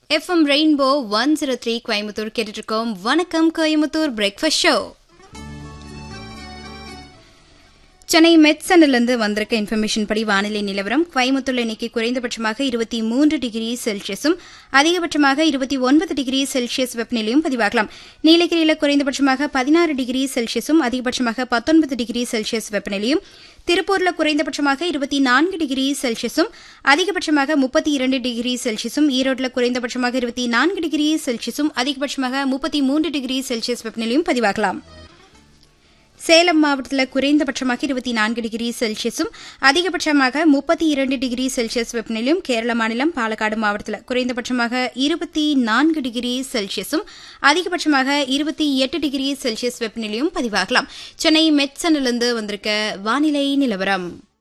FM rainbow one zero three Coimbatore கேட்டுட்டு இருக்கோம் வணக்கம் கோயம்புத்தூர் பிரேக்ஃபாஸ்ட் ஷோ சென்னை மெட்சனிலிருந்து வந்திருக்க இன்ஃபர்மேஷன் படி வானிலை நிலவரம் கோயம்புத்தூர் இன்னைக்கு குறைந்தபட்சமாக இருபத்தி மூன்று டிகிரி செல்சியஸும் அதிகபட்சமாக இருபத்தி ஒன்பது டிகிரி செல்சியஸ் வெப்பநிலையும் பதிவாகலாம் நீலகிரியில் குறைந்தபட்சமாக பதினாறு டிகிரி செல்சியஸும் அதிகபட்சமாக பத்தொன்பது டிகிரி செல்சியஸ் வெப்பநிலையும் திருப்பூர்ல குறைந்தபட்சமாக இருபத்தி நான்கு டிகிரி செல்சியஸும் அதிகபட்சமாக முப்பத்தி இரண்டு டிகிரி செல்சியஸும் ஈரோட்டில் குறைந்தபட்சமாக இருபத்தி நான்கு டிகிரி செல்சியஸும் அதிகபட்சமாக முப்பத்தி மூன்று டிகிரி செல்சியஸ் வெப்பநிலையும் பதிவாகலாம் சேலம் மாவட்டத்தில் குறைந்தபட்சமாக இருபத்தி நான்கு டிகிரி செல்சியஸும் அதிகபட்சமாக முப்பத்தி இரண்டு டிகிரி செல்சியஸ் வெப்பநிலையும் கேரள மாநிலம் பாலக்காடு மாவட்டத்தில் குறைந்தபட்சமாக இருபத்தி நான்கு டிகிரி செல்சியஸும் அதிகபட்சமாக இருபத்தி எட்டு டிகிரி செல்சியஸ் வெப்பநிலையும் பதிவாகலாம் சென்னை மெட்சனிலிருந்து வந்திருக்க வானிலை நிலவரம்